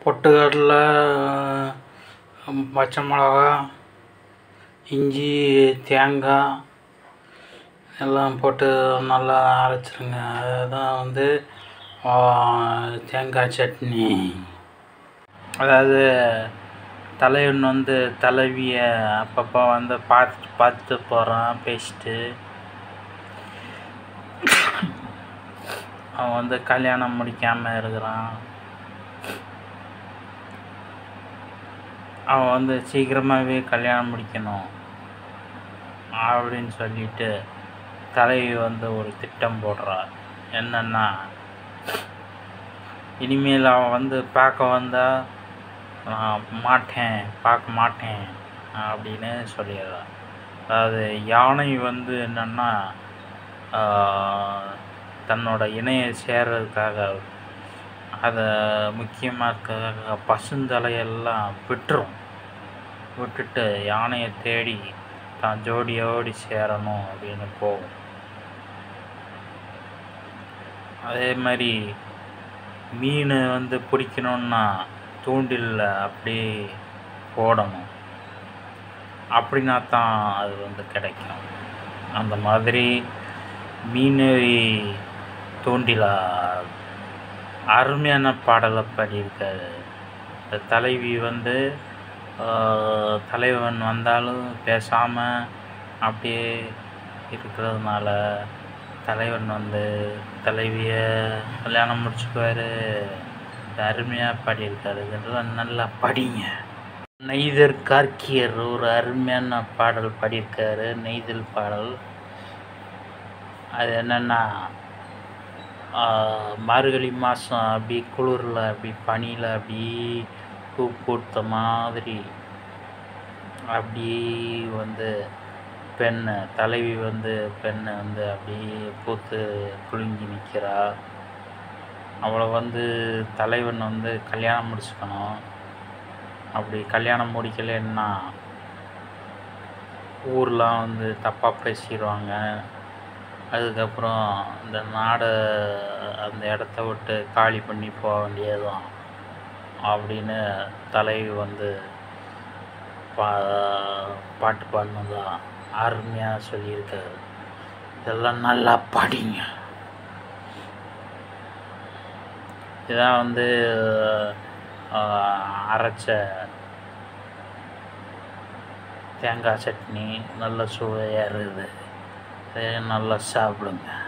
பொட்டுக்கடலை பச்சை மிளகா இஞ்சி தேங்காய் எல்லாம் போட்டு நல்லா அரைச்சிருங்க அதுதான் வந்து தேங்காய் சட்னி அதாவது தலைவன் வந்து தலைவியை அப்பப்போ வந்து பார்த்துட்டு பார்த்துட்டு போகிறான் பேசிட்டு அவன் வந்து கல்யாணம் முடிக்காமல் இருக்கிறான் அவன் வந்து சீக்கிரமாகவே கல்யாணம் முடிக்கணும் அப்படின்னு சொல்லிட்டு தலைவி வந்து ஒரு திட்டம் போடுறா என்னன்னா இனிமேல் அவன் வந்து பார்க்க வந்தால் நான் மாட்டேன் பார்க்க மாட்டேன் அப்படின்னு சொல்லிடுறான் அதாவது யானை வந்து என்னென்னா தன்னோட இணையை சேர்றதுக்காக அதை முக்கியமாக இருக்கிற பசுந்தலையெல்லாம் விட்டுரும் விட்டுட்டு யானையை தேடி தான் ஜோடியோடி சேரணும் அப்படின்னு போகும் அதே மாதிரி மீன் வந்து பிடிக்கணுன்னா தூண்டிலில் அப்படியே போடணும் அப்படின்னா தான் அது வந்து கிடைக்கும் அந்த மாதிரி மீன் தூண்டிலா அருமையான பாடலை பாடியிருக்காரு இந்த தலைவி வந்து தலைவன் வந்தாலும் பேசாமல் அப்படியே இருக்கிறதுனால தலைவன் வந்து தலைவியை கல்யாணம் முடிச்சுக்குவார் அருமையாக பாடியிருக்காரு இதெல்லாம் நல்லா படிங்க நெய்தர் கார்க்கியர் ஒரு அருமையான பாடல் பாடியிருக்காரு நெய்தல் பாடல் அது என்னென்னா மார்கழி மாதம் அப்படி குளிரில் அப்படி பனியில் அப்படி பூ பூத்த மாதிரி அப்படியே வந்து பெண்ணை தலைவி வந்து பெண்ணை வந்து அப்படியே பூத்து குலுங்கி நிற்கிறா அவளை வந்து தலைவன் வந்து கல்யாணம் முடிச்சுக்கணும் அப்படி கல்யாணம் முடிக்கலைன்னா ஊர்லாம் வந்து தப்பாக பேசிடுவாங்க அதுக்கப்புறம் இந்த நாடை அந்த இடத்த விட்டு காலி பண்ணி போக வேண்டியதுதான் அப்படின்னு தலைவி வந்து பா பாட்டு பாடினதா அருமையாக சொல்லியிருக்காரு இதெல்லாம் நல்லா படிங்க இதான் வந்து அரைச்ச தேங்காய் சட்னி நல்ல சுவையாக இருக்குது இதையும் நல்லா சாப்பிடுங்க